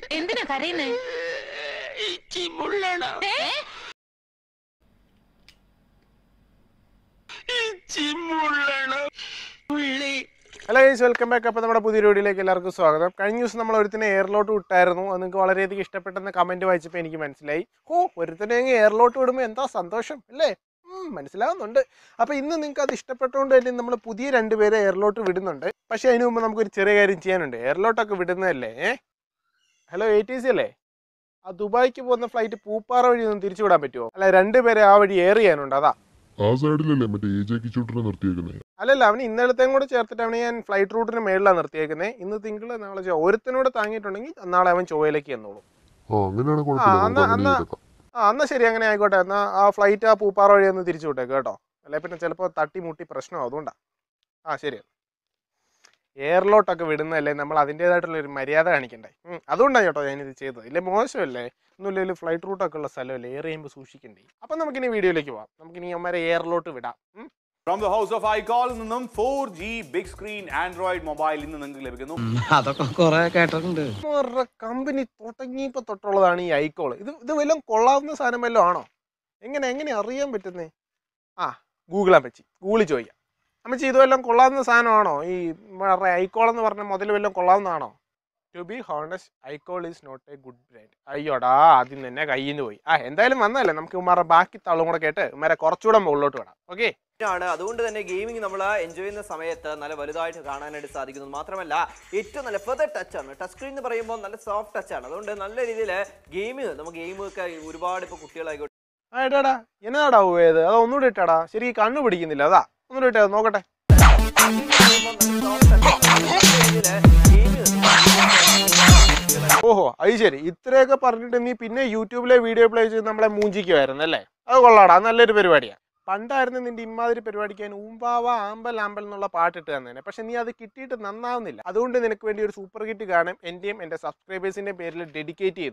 എന്തിനാ കരയുന്നേ ഇച്ചി മുള്ളണം ഇച്ചി മുള്ളണം പുള്ളി ഹലോ ഗൈസ് വെൽക്കം ബാക്ക് അപ്പോൾ നമ്മുടെ പുതിയ വീഡിയോയിലേക്ക് എല്ലാവർക്കും സ്വാഗതം കഴിഞ്ഞ ദിവസം നമ്മൾ ഒരുത്തിനെ എയറിലോട്ട് വിട്ടായിരുന്നു അത് നിങ്ങൾക്ക് വളരെയധികം ഇഷ്ടപ്പെട്ടെന്ന് കമൻറ്റ് വായിച്ചപ്പോൾ എനിക്ക് മനസ്സിലായി ഓ ഒരുത്തിനെ അങ്ങ് എയറിലോട്ട് വിടുമ്പോൾ എന്താ സന്തോഷം അല്ലേ ഉം, മനസ്സിലാവുന്നുണ്ട് അപ്പോൾ ഇന്ന് നിങ്ങൾക്ക് അത് ഇഷ്ടപ്പെട്ടുകൊണ്ട് തന്നെ നമ്മൾ പുതിയ രണ്ടുപേരെ എയറിലോട്ട് വിടുന്നുണ്ട് പക്ഷേ അതിന് മുമ്പ് നമുക്കൊരു ചെറിയ കാര്യം ചെയ്യാനുണ്ട് എയറിലോട്ടൊക്കെ വിടുന്നതല്ലേ ഏ ഹലോ എ ടി സി അല്ലേ ആ ദുബായിക്ക് പോകുന്ന ഫ്ലൈറ്റ് പൂപ്പാറ വഴി ഒന്ന് തിരിച്ചു വിടാൻ പറ്റുമോ അല്ല രണ്ടുപേരെ ആ വഴി എയർ ചെയ്യാനുണ്ട് അതാ ആ സൈഡിലല്ലേ മറ്റേ എ ജെ കിച്ചൂട്ടിനെ നിർത്തിയേക്കുന്നത് അല്ലല്ല അവന് ഇന്നലത്തെയും കൂടെ ചേർത്തിട്ട് അവനെ ഞാൻ ഫ്ലൈറ്റ് റൂട്ടിന് മേളിലാണ് നിർത്തിയേക്കുന്നത് ഇന്ന് തിങ്കൾ നാളെ ചൊവ്വ. ഒരുത്തനോട് താങ്ങിയിട്ടുണ്ടെങ്കിൽ നാളെ അവൻ ചൊവ്വയിലേക്ക് എന്നോളൂ ആ അങ്ങനെയാണ് ആ, കുഴപ്പമില്ല അന്നാ- നമുക്ക് അങ്ങനെ അന്നാ- ചെയ്തേക്കാം ആ എന്നാ ശരി അങ്ങനെ ആയിക്കോട്ടെ എന്നാ ആ ഫ്ലൈറ്റ് ആ പൂപ്പാറ വഴി ഒന്ന് തിരിച്ചു വിട്ടേക്ക് കേട്ടോ അല്ലെ പിന്നെ ചിലപ്പോൾ തട്ടി മുട്ടി പ്രശ്നമാവും അതുകൊണ്ടാ ആ ശരി എയറിലോട്ടൊക്കെ വിടുന്നതല്ലേ നമ്മൾ അതിൻ്റെതായിട്ടുള്ള ഒരു മര്യാദ കാണിക്കണ്ടേ ഉം, അതുകൊണ്ടാണ് കേട്ടോ ഞാനിത് ചെയ്തത് ഇല്ലേ മോശമല്ലേ ഒന്നുമില്ലെങ്കിൽ ഫ്ലൈറ്റ് റൂട്ടൊക്കെ ഉള്ള സ്ഥലമല്ലേ എയർ ചെയ്യുമ്പോൾ സൂക്ഷിക്കണ്ടേ അപ്പം നമുക്കിനി വീഡിയോയിലേക്ക് പോവാം നമുക്കിനി അമ്മമാരെ എയറിലോട്ട് വിടാം ഉം. From the house of iKall നിന്നും four G big screen android mobile ഇന്ന് നിങ്ങൾക്ക് ലഭിക്കുന്നു അതൊക്കെ കൊറേ കേട്ടിട്ടുണ്ട് അവരുടെ കമ്പനി തുടങ്ങിയപ്പോൾ തൊട്ടുള്ളതാണ് ഈ ഐക്കോൾ ഇത് ഇത് വല്ലതും കൊള്ളാവുന്ന സാധനം വല്ലതും ആണോ എങ്ങനെ എങ്ങനെ അറിയാൻ പറ്റുന്നേ ആ ഗൂഗിളാൻ പറ്റി ഗൂഗിളിൽ ചോദിക്കാം അമ്മച്ചി ഇത് വല്ലതും കൊള്ളാവുന്ന സാധനമാണോ ഈ ഐക്കോൾ എന്ന് പറഞ്ഞ മുതൽ വല്ലതും കൊള്ളാവുന്നതാണോ to be honest iKall is not a good brand അയ്യോടാ ആദ്യം തന്നെ കയ്യിൽ നിന്ന് പോയി ആ എന്തായാലും വന്നല്ലേ നമുക്ക് ഉമ്മാരുടെ ബാക്കി തള്ളും കൂടെ കേട്ട് ഉമ്മാരെ കുറച്ചുകൂടെ മുകളിലോട്ട് വിടാം ഓക്കെ ആണ് അതുകൊണ്ട് തന്നെ ഗെയിമിംഗ് നമ്മൾ എൻജോയ് ചെയ്യുന്ന സമയത്ത് നല്ല വലുതായിട്ട് കാണാനായിട്ട് സാധിക്കുന്നു മാത്രമല്ല ഏറ്റവും നല്ല ഫെദർ ടച്ച് ആണ് ടച്ച് സ്ക്രീൻ എന്ന് പറയുമ്പോൾ നല്ല സോഫ്റ്റ് ടച്ച് ആണ് അതുകൊണ്ട് നല്ല രീതിയിൽ ഗെയിമിങ് നമുക്ക് ഗെയിമൊക്കെ ഒരുപാട് ഇപ്പോൾ കുട്ടികളായിക്കോട്ടെ ആ ഏട്ടാടാ എന്നതാടാ പോയത് അത് ഒന്നുകൂടെ ഇട്ടാടാ ശരി ഈ കണ്ണു പിടിക്കുന്നില്ല അതാ ഒന്നുകൂടെ ഇട്ടേ നോക്കട്ടെ ഓഹോ അത് ശരി ഇത്രയൊക്കെ പറഞ്ഞിട്ട് നീ പിന്നെ യൂട്യൂബിലെ വീഡിയോ പ്ലേ ചെയ്ത് നമ്മളെ മൂഞ്ചിക്കുമായിരുന്നു അല്ലേ അത് കൊള്ളാടാ അത് നല്ലൊരു പരിപാടിയാ പണ്ടായിരുന്നു നിന്റെ ഇമാതിരി പരിപാടിക്ക് ഞാൻ ഊമ്പാവ ആമ്പൽ ആമ്പൽ എന്നുള്ള പാട്ടിട്ട് തന്നെ പക്ഷെ നീ അത് കിട്ടിയിട്ട് നന്നാവുന്നില്ല അതുകൊണ്ട് നിനക്ക് വേണ്ടി ഒരു സൂപ്പർ ഹിറ്റ് ഗാനം എന്റെയും എന്റെ സബ്സ്ക്രൈബേഴ്സിന്റെയും പേരിൽ ഡെഡിക്കേറ്റ് ചെയ്യുന്നു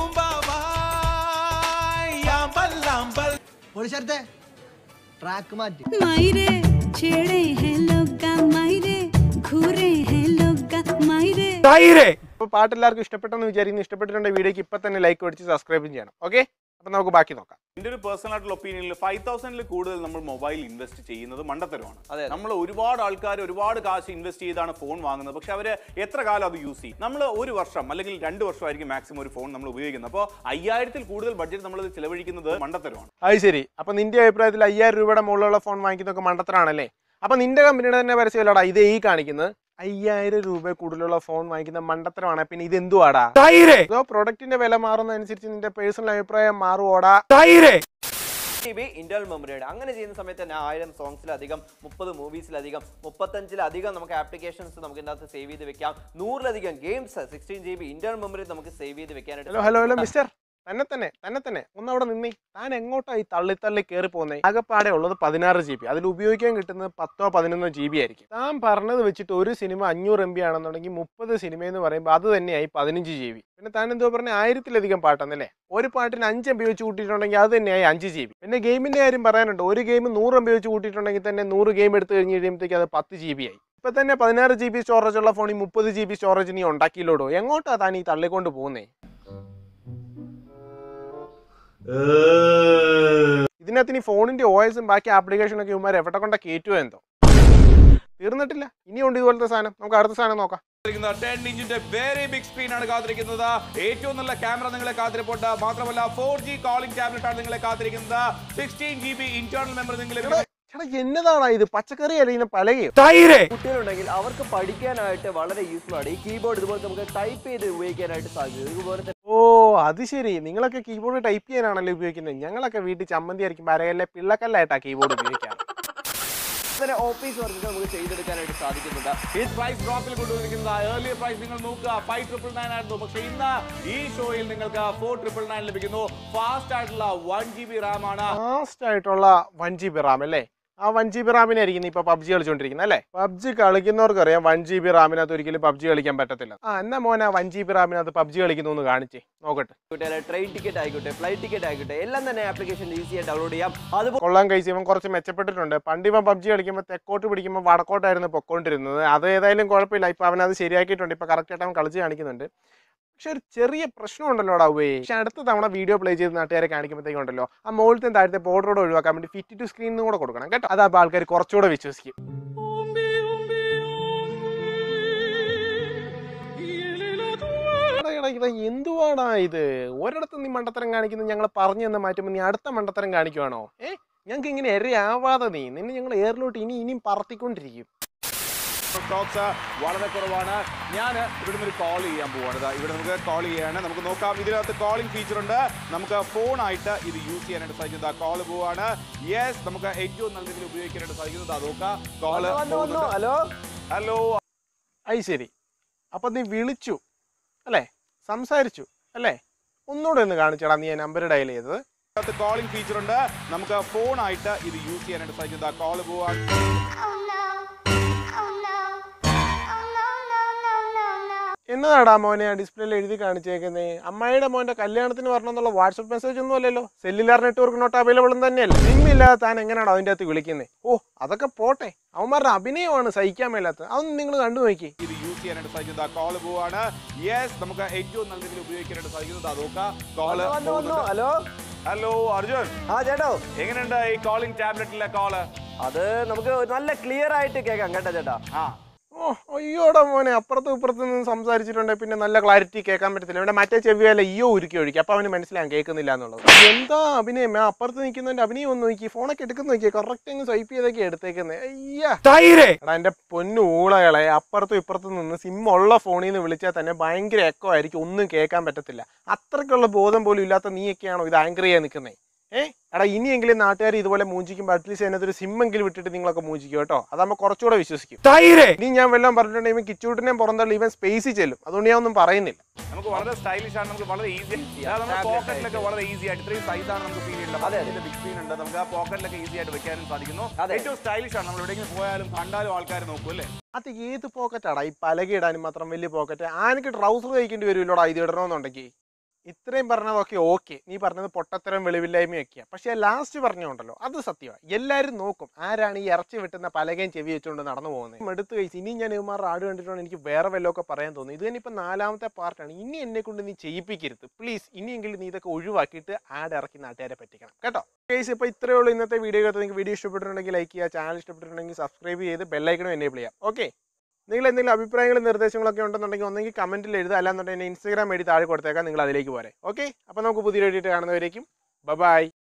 പോലീസടുത്തെ ട്രാക്ക് മാറ്റി मायरे छेड़े हैं लोगा मायरे घूरे हैं लोगा मायरे അപ്പോൾ പാട്ട് എല്ലാവർക്കും ഇഷ്ടപ്പെട്ടെന്ന് വിചാരിക്കുന്നു ഇഷ്ടപ്പെട്ടിട്ടുണ്ടെങ്കിൽ വീഡിയോക്ക് ഇപ്പം തന്നെ ലൈക്ക് അടിച്ച് സബ്സ്ക്രൈബും ചെയ്യണം ഓക്കെ അപ്പം നമുക്ക് ബാക്കി നോക്കാം എന്റെ ഒരു പേഴ്സണൽ ആയിട്ടുള്ള ഒപ്പീനിയനിൽ ഫൈവ് തൗസൻഡിൽ കൂടുതൽ നമ്മൾ മൊബൈൽ ഇൻവെസ്റ്റ് ചെയ്യുന്നത് മണ്ടത്തരമാണ് അതെ. നമ്മൾ ഒരുപാട് ആൾക്കാർ ഒരുപാട് കാശ് ഇൻവെസ്റ്റ് ചെയ്താണ് ഫോൺ വാങ്ങുന്നത് പക്ഷെ അവർ എത്ര കാലം അത് യൂസ് ചെയ്യും നമ്മൾ ഒരു വർഷം അല്ലെങ്കിൽ രണ്ട് വർഷമായിരിക്കും മാക്സിമം ഒരു ഫോൺ നമ്മൾ ഉപയോഗിക്കുന്നത് അപ്പോൾ അയ്യായിരത്തിൽ കൂടുതൽ ബഡ്ജറ്റ് നമ്മൾ ചിലവഴിക്കുന്നത് മണ്ടത്തരമാണ് അത് ശരി അപ്പം നിന്റെ അഭിപ്രായത്തിൽ അയ്യായിരം രൂപയുടെ മുകളിലുള്ള ഫോൺ വാങ്ങിക്കുന്നതൊക്കെ മണ്ടത്തരാണല്ലേ അപ്പം നിന്റെ കമ്പനിയുടെ തന്നെ പരസ്യമല്ലടാ ഇത് ഈ കാണിക്കുന്നത് അയ്യായിരം രൂപ കൂടുതലുള്ള ഫോൺ വാങ്ങിക്കുന്ന മണ്ടത്തരമാണ് പിന്നെ ഇത് എന്തുവാടാ അതോ പ്രൊഡക്റ്റിന്റെ വില മാറുന്നതനുസരിച്ച് നിന്റെ പേഴ്സണൽ അഭിപ്രായം മാറുവോടാ ജി ബി ഇന്റർണൽ മെമ്മറിയുടെ അങ്ങനെ ചെയ്യുന്ന സമയത്ത് തന്നെ ആയിരം സോങ്സിലധികം മുപ്പത് മൂവീസിലധികം മുപ്പത്തഞ്ചിലധികം നമുക്ക് ആപ്ലിക്കേഷൻസ് നമുക്ക് ഇതിനകത്ത് സേവ് ചെയ്ത് വെക്കാം നൂറിലധികം games sixteen G B internal memory നമുക്ക് സേവ് ചെയ്ത് വെക്കാനായിട്ട് ഹലോ ഹലോ ഹലോ മിസ്റ്റർ തന്നെ തന്നെ തന്നെ തന്നെ ഒന്ന് അവിടെ നിന്നേ താൻ എങ്ങോട്ടായി തള്ളി തള്ളി കയറി പോകുന്നേ ആകെപ്പാടെ ഉള്ളത് പതിനാറ് ജി ബി അതിൽ ഉപയോഗിക്കാൻ കിട്ടുന്നത് പത്തോ പതിനൊന്നോ ജി ബി ആയിരിക്കും താൻ പറഞ്ഞത് വെച്ചിട്ട് ഒരു സിനിമ അഞ്ഞൂറ് എം ബി ആണെന്നുണ്ടെങ്കിൽ മുപ്പത് സിനിമ എന്ന് പറയുമ്പോൾ അത് തന്നെയായി പതിനഞ്ച് ജി ബി പിന്നെ താൻ എന്തോ പറഞ്ഞ ആയിരത്തിലധികം പാട്ടെന്നല്ലേ ഒരു പാട്ടിന് അഞ്ച് എം ബി വെച്ച് കൂട്ടിയിട്ടുണ്ടെങ്കിൽ അത് തന്നെയായി അഞ്ച് ജി ബി പിന്നെ ഗെയിമിന്റെ കാര്യം പറയാനുണ്ട് ഒരു ഗെയിം നൂറ് എം ബി വെച്ച് കൂട്ടിയിട്ടുണ്ടെങ്കിൽ തന്നെ നൂറ് ഗെയിം എടുത്തു കഴിഞ്ഞ് കഴിയുമ്പോഴത്തേക്ക് അത് പത്ത് ജി ബി ആയി ഇപ്പൊ തന്നെ പതിനാറ് ജി ബി സ്റ്റോറേജ് ഉള്ള ഫോണിൽ മുപ്പത് ജി ബി സ്റ്റോറേജ് നീ ഉണ്ടാക്കിയില്ലോടോ എങ്ങോട്ടാ താൻ ഈ തള്ളിക്കൊണ്ട് പോകുന്നേ ഇതിനകത്ത് ഇനി ഫോണിന്റെ ഒ എസും ബാക്കി ആപ്ലിക്കേഷനൊക്കെ ഇവന്മാർ എവിടെ കൊണ്ട കയറ്റുമോ എന്തോ തീർന്നിട്ടില്ല ഇനിയുണ്ട് ഇതുപോലത്തെ സാധനം നമുക്ക് അടുത്ത സാധനം നോക്കാം ടെൻ ഇഞ്ചിന്റെ വെരി ബിഗ് സ്ക്രീൻ ആണ് കാത്തിരിക്കുന്നത് ഏറ്റവും നല്ല ക്യാമറ നിങ്ങളെ കാത്തിരിപ്പുണ്ട് മാത്രമല്ല ഫോർ ജി കോളിംഗ് ടാബ്ലറ്റ് ആണ് നിങ്ങളെ കാത്തിരിക്കുന്നത് sixteen G B internal memory നിങ്ങൾ ചേട്ടാ എന്നതാടാ ഇത് പച്ചക്കറി അല്ലെങ്കിൽ പലകയോ കുട്ടികളുണ്ടെങ്കിൽ അവർക്ക് പഠിക്കാനായിട്ട് വളരെ യൂസ്ഫുൾ ആണ് ഈ കീബോർഡ് ഇതുപോലെ നമുക്ക് ടൈപ്പ് ചെയ്ത് ഉപയോഗിക്കാനായിട്ട് സാധിക്കും ഇതുപോലെ തന്നെ ഓ അത് ശരി നിങ്ങളൊക്കെ കീബോർഡ് ടൈപ്പ് ചെയ്യാനാണല്ലോ ഉപയോഗിക്കുന്നത് ഞങ്ങളൊക്കെ വീട്ടിൽ ചമ്മന്തി ആയിരിക്കും അരകല്ലെ പിള്ളക്കല്ലായിട്ടാ കീബോർഡ് ഉപയോഗിക്കാറ് തന്നെ ഓഫീസ് വർക്ക് നമുക്ക് ചെയ്തെടുക്കാനായിട്ട് സാധിക്കുന്നുണ്ട് ഈ പ്രൈസ് ഡ്രോപ്പിൽ കൊണ്ടുവന്നിരിക്കുന്നത് ഏർലിയർ പ്രൈസ് നിങ്ങൾ നോക്കുക ഫൈവ് ട്രിപ്പിൾ നയൻ ആയിരുന്നു പക്ഷേ ഇന്ന് ഈ ഷോയിൽ നിങ്ങൾക്ക് ഫോർ ട്രിപ്പിൾ നയൻ ലഭിക്കുന്നു ഫാസ്റ്റ് ആയിട്ടുള്ള വൺ ജി ബി റാം ആണ് ഫാസ്റ്റ് ആയിട്ടുള്ള വൺ ജി ബി റാം അല്ലേ ആ വൺ ജി ബി റാമിനായിരിക്കും ഇപ്പൊ പബ്ജി കളിച്ചോണ്ടിരിക്കുന്നത് അല്ലേ പബ്ജി കളിക്കുന്നവർക്കറിയാം വൺ ജി ബി റാമിനകത്ത് ഒരിക്കലും പബ്ജി കളിക്കാൻ പറ്റത്തില്ല ആ എന്നാ മോനെ വൺ ജി ബി റാമിനകത്ത് പബ്ജി കളിക്കുന്നു എന്ന് കാണിച്ചേ നോക്കട്ടെ ആയിക്കോട്ടെ ട്രെയിൻ ടിക്കറ്റ് ആയിക്കോട്ടെ ഫ്ലൈറ്റ് ടിക്കറ്റ് ആയിക്കോട്ടെ എല്ലാം തന്നെ ആപ്ലിക്കേഷൻ ഈസിയായി ഡൗൺലോഡ് ചെയ്യാം അതുപോലെ കൊള്ളാൻ കഴിച്ച് ഇവൻ കുറച്ച് മെച്ചപ്പെട്ടിട്ടുണ്ട് പണ്ട് ഇവൻ പബ്ജി കളിക്കുമ്പോൾ തെക്കോട്ട് പിടിക്കുമ്പോൾ വടക്കോട്ടായിരുന്നു പൊക്കോണ്ടിരുന്നത് അത് ഏതായാലും കുഴപ്പമില്ല ഇപ്പൊ അവൻ അത് ശരിയാക്കിയിട്ടുണ്ട് ഇപ്പൊ കറക്റ്റ് ആയിട്ട് അവൻ കളിച്ച് കാണിക്കുന്നുണ്ട് പക്ഷെ ഒരു ചെറിയ പ്രശ്നമുണ്ടല്ലോ ഡാവേ പക്ഷെ അടുത്ത തവണ വീഡിയോ പ്ലേ ചെയ്ത് നാട്ടുകാരെ കാണിക്കുമ്പോഴത്തേക്കും ഉണ്ടല്ലോ ആ മുകളിലത്തെ താഴത്തെ ബോർഡറോട് ഒഴിവാക്കാൻ വേണ്ടി ഫിറ്റ് ടു സ്ക്രീൻ കൂടെ കൊടുക്കണം കേട്ടോ അതാകുമ്പോൾ ആൾക്കാർ കുറച്ചുകൂടെ വിശ്വസിക്കും എടാ, എടാ, എടാ, എന്തുവാടാ ഇത് ഒരിടത്ത് നീ മണ്ടത്തരം കാണിക്കുന്നത് ഞങ്ങൾ പറഞ്ഞു തന്നെ മാറ്റുമ്പോൾ നീ അടുത്ത മണ്ടത്തരം കാണിക്കുവാണോ ഏ ഞങ്ങൾക്ക് ഇങ്ങനെ എരയാവാതെ നീ നിന്നെ ഞങ്ങൾ എയറിലോട്ട് ഇനി ഇനിയും പറത്തിക്കൊണ്ടിരിക്കും സ്റ്റോക്സ് വളരെ കുറവാണ് ഞാൻ ഇവിടെ ഒരു കോൾ ചെയ്യാൻ പോവാണ് ഇതാ ഇവിടെ നമുക്ക് കോൾ ചെയ്യാണ് നമുക്ക് നോക്കാം ഇതിനകത്ത് കോളിംഗ് ഫീച്ചർ ഉണ്ട് നമുക്ക് ഫോണായിട്ട് ഇത് യൂസ് ചെയ്യാനായിട്ട് സാധിക്കുന്നത് കോൾ പോവാണ് യെസ് നമുക്ക് ഏറ്റവും നല്ല രീതിയിൽ ഉപയോഗിക്കാനായിട്ട് സാധിക്കുന്നത് അത് നോക്കാം കോള് വന്നു, വന്നു. ഹലോ ഹലോ അത് ശരി അപ്പം നീ വിളിച്ചു അല്ലേ സംസാരിച്ചു അല്ലേ ഒന്നുകൂടെ ഒന്ന് കാണിച്ചടാ നീ നമ്പർ ഡയൽ ചെയ്തത് ഇതിനകത്ത് കോളിംഗ് ഫീച്ചർ ഉണ്ട് നമുക്ക് ഫോണായിട്ട് ഇത് യൂസ് ചെയ്യാനായിട്ട് സാധിക്കുന്നത് കോൾ പോവാണ് എന്നതാടാ മോനെ ആ ഡിസ്പ്ലേയിൽ എഴുതി കാണിച്ചേക്കുന്നേ അമ്മായിയുടെ മോന്റെ കല്യാണത്തിന് വരണമെന്നുള്ള വാട്സപ്പ് മെസ്സേജ് ഒന്നും അല്ലല്ലോ സെല്ലുലാർ നെറ്റ്വർക്ക് നോട്ട് അവൈലബിൾ തന്നെയല്ലേ സിം ഇല്ലാതെ താൻ എങ്ങനെയാണോ അതിൻ്റെ അകത്ത് വിളിക്കുന്നത് ഓ അതൊക്കെ പോട്ടെ അവന്മാരുടെ അഭിനയമാണ് സഹിക്കാൻ മേലാത്തത് അതൊന്നും നിങ്ങൾ കണ്ടു നോക്കി ഇത് യൂസ് ചെയ്യാനായിട്ട് സാധിക്കുന്നത് കോൾ പോവാണ് യെസ് നമുക്ക് ഏറ്റവും നല്ല രീതിയിൽ ഉപയോഗിക്കാനായിട്ട് സാധിക്കുന്നത് അത് നോക്കാം കോള് വന്നു, വന്നു. ഹലോ ഹലോ അർജുൻ ആ ചേട്ടോ എങ്ങനെയുണ്ട് ഈ കോളിംഗ് ടാബ്ലറ്റിലെ കോള് അത് നമുക്ക് നല്ല ക്ലിയർ ആയിട്ട് കേൾക്കാം കേട്ടോ ചേട്ടാ ആ ഓ അയ്യോടാ മോനെ അപ്പുറത്തും ഇപ്പുറത്തും നിന്ന് സംസാരിച്ചിട്ടുണ്ടെങ്കിൽ പിന്നെ നല്ല ക്ലാരിറ്റി കേൾക്കാൻ പറ്റത്തില്ല ഇവിടെ മറ്റേ ചെവിയല്ല ഈയോ ഉരുക്കി ഒഴിക്കും അപ്പൊ അവന് മനസ്സിലാകാൻ കേൾക്കുന്നില്ല എന്നുള്ളത് എന്താ അഭിനയം ആ അപ്പുറത്ത് നിൽക്കുന്നതിന്റെ അഭിനയം ഒന്ന് നോക്കി ഫോണൊക്കെ എടുക്കുന്ന നോക്കിയാ കറക്റ്റ് അങ്ങ് സ്വൈപ്പ് ചെയ്തൊക്കെ എടുത്തേക്കുന്നത് അയ്യാ എടാ എന്റെ പൊന്നു ഊളകളെ അപ്പുറത്തും ഇപ്പുറത്തും നിന്ന് സിം ഉള്ള ഫോണിൽ നിന്ന് വിളിച്ചാൽ തന്നെ ഭയങ്കര എക്കോ ആയിരിക്കും ഒന്നും കേൾക്കാൻ പറ്റത്തില്ല അത്രയ്ക്കുള്ള ബോധം പോലും ഇല്ലാത്ത നീയൊക്കെയാണോ ഇത് ആങ്കർ ചെയ്യാൻ നിൽക്കുന്നത് ഏ എടാ ഇനിയെങ്കിലും നാട്ടുകാർ ഇതുപോലെ മൂഞ്ചിക്കുമ്പോൾ അറ്റ്ലീസ്റ്റ് അതിനകത്ത് ഒരു സിം എങ്കിലും വിട്ടിട്ട് നിങ്ങളൊക്കെ മൂഞ്ചിക്കും കേട്ടോ അതാകുമ്പോൾ കുറച്ചുകൂടെ വിശ്വസിക്കും ഇനി ഞാൻ വല്ലതും പറഞ്ഞിട്ടുണ്ടെങ്കിൽ കിച്ചൂട്ടിനെ പുറന്തള്ളി ഇവൻ സ്പേസിൽ ചെല്ലും അതുകൊണ്ട് ഞാൻ ഒന്നും പറയുന്നില്ല നമുക്ക് വളരെ സ്റ്റൈലിഷ് ആണ് നമുക്ക് വളരെ ഈസി നമ്മുടെ പോക്കറ്റിലൊക്കെ വളരെ ഈസി ആയിട്ട് ഇത്രയും സൈസ് ആണ് നമുക്ക് ഫീൽ ചെയ്യുന്നത് അതെ, അതിന്റെ ബിഗ് സ്ക്രീൻ ഉണ്ട് നമുക്ക് ആ പോക്കറ്റിലൊക്കെ ഈസി ആയിട്ട് വെക്കാനും സാധിക്കുന്നു അതെ. ഏറ്റവും സ്റ്റൈലിഷ് ആണ് നമ്മൾ എവിടെയെങ്കിലും പോയാലും കണ്ടാലും ആൾക്കാർ നോക്കും അല്ലേ അത് ഏത് പോക്കറ്റാടാ ഈ പലക ഇടാനും മാത്രം വലിയ പോക്കറ്റ് ആനക്ക് ട്രൗസർ തയ്ക്കേണ്ടി വരുമല്ലോടാ ഇത് ഇടണമെന്നുണ്ടെങ്കിൽ ഇത്രയും പറഞ്ഞതൊക്കെ ഓക്കെ നീ പറഞ്ഞത് പൊട്ടത്തരം വെളിവില്ലായ്മയൊക്കെയാണ് പക്ഷേ ലാസ്റ്റ് പറഞ്ഞുണ്ടല്ലോ അത് സത്യമാണ് എല്ലാവരും നോക്കും ആരാണ് ഈ ഇറച്ചി വെട്ടുന്ന പലകയും ചെവി വെച്ചുകൊണ്ട് നടന്നു പോകുന്നത് എടുത്ത് കഴിച്ച് ഇനി ഞാൻ ഇവന്മാരുടെ ആട് കണ്ടിട്ടുണ്ട് എനിക്ക് വേറെ വല്ലതൊക്കെ പറയാൻ തോന്നി ഇത് തന്നെ ഇപ്പം നാലാമത്തെ പാർട്ടാണ് ഇനി എന്നെ കൊണ്ട് നീ ചെയ്യിപ്പിക്കരുത് പ്ലീസ് ഇനിയെങ്കിലും നീ ഇതൊക്കെ ഒഴിവാക്കിയിട്ട് ആഡ് ഇറക്കി നാട്ടുകാരെ പറ്റിക്കണം കേട്ടോ കേസ് ഇപ്പോൾ ഇത്രയേ ഉള്ളൂ ഇന്നത്തെ വീഡിയോ നിങ്ങൾക്ക് വീഡിയോ ഇഷ്ടപ്പെട്ടിട്ടുണ്ടെങ്കിൽ ലൈക്ക് ചെയ്യുക ചാനൽ ഇഷ്ടപ്പെട്ടിട്ടുണ്ടെങ്കിൽ സബ്സ്ക്രൈബ് ചെയ്ത് ബെല്ലൈക്കണം എനേബിൾ ചെയ്യാം ഓക്കെ നിങ്ങൾ എന്തെങ്കിലും അഭിപ്രായങ്ങളും നിർദ്ദേശങ്ങളൊക്കെ ഉണ്ടെന്നുണ്ടെങ്കിൽ ഒന്നെങ്കിൽ കമന്റിൽ എഴുതുക അല്ലാന്നുണ്ടെങ്കിൽ ഇൻസ്റ്റാഗ്രാം വഴി താഴെ കൊടുത്തേക്കാം നിങ്ങൾ അതിലേക്ക് പോരെ ഓക്കെ അപ്പോൾ നമുക്ക് പുതിയ വീഡിയോ കാണുന്നവരേക്കും ബൈ